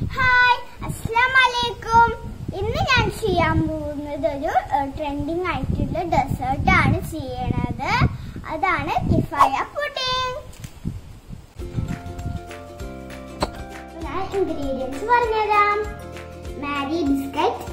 hi അസ്സാം വലൈക്കും ഇന്ന് ഞാൻ ചെയ്യാൻ പോകുന്നത് ഒരു ട്രെൻഡിങ് ആയിട്ടുള്ള ഡെസേർട്ട് ആണ് ചെയ്യണത് അതാണ് കിഫായ പുഡിംഗ് ഞാൻ ഇൻഗ്രീഡിയൻസ് പറഞ്ഞുതരാം മാരി ബിസ്ക്കറ്റ്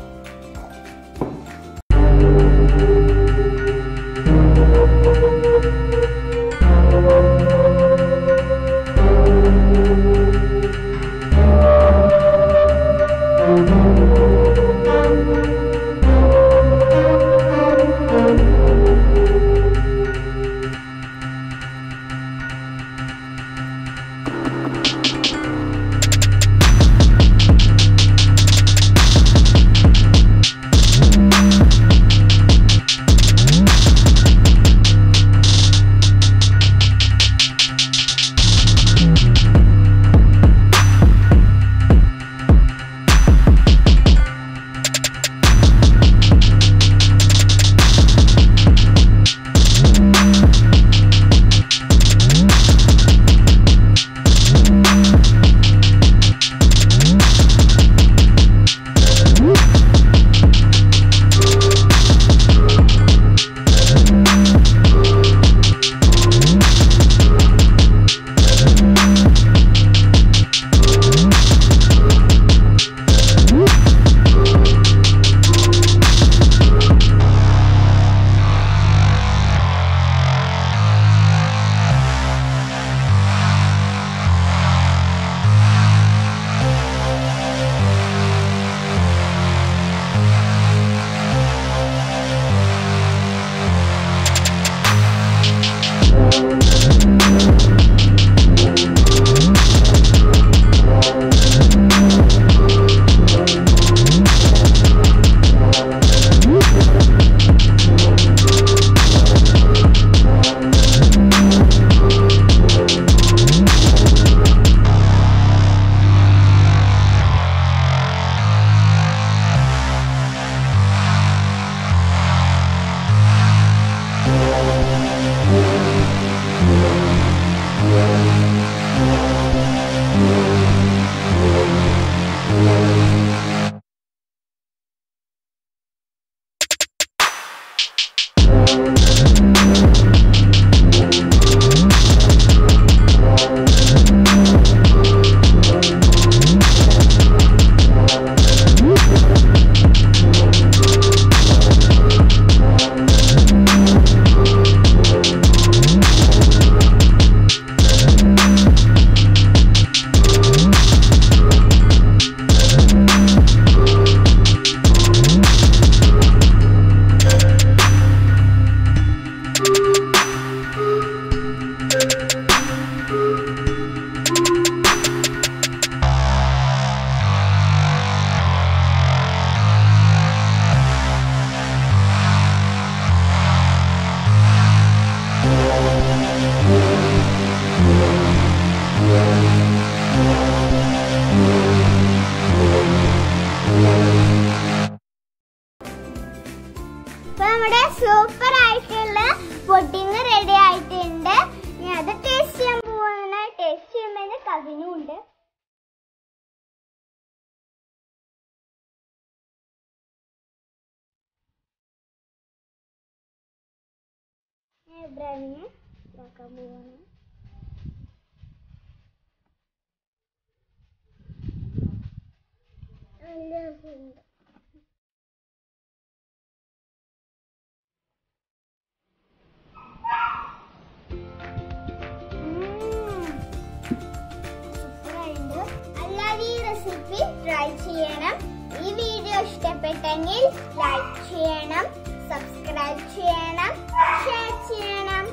ഇപ്പൊ നമ്മുടെ സൂപ്പർ ആയിട്ടുള്ള പുഡിംഗ് റെഡി ആയിട്ടുണ്ട് ഞാൻ അത് ടേസ്റ്റ് ചെയ്യാൻ പോവാണ് ടേസ്റ്റ് ചെയ്യുമ്പോൾ എന്റെ കസിനും ഉണ്ട് ഞാൻ ഇബ്രാഹിമിനെ ഇതാക്കാൻ പോവാണ് നല്ല രസമുണ്ട് സൂപ്പറായിട്ടുണ്ട് എല്ലാവരും ഈ റെസിപ്പി ട്രൈ ചെയ്യണം ഈ വീഡിയോ ഇഷ്ടപ്പെട്ടെങ്കിൽ ലൈക്ക് ചെയ്യണം സബ്സ്ക്രൈബ് ചെയ്യണം ഷെയർ ചെയ്യണം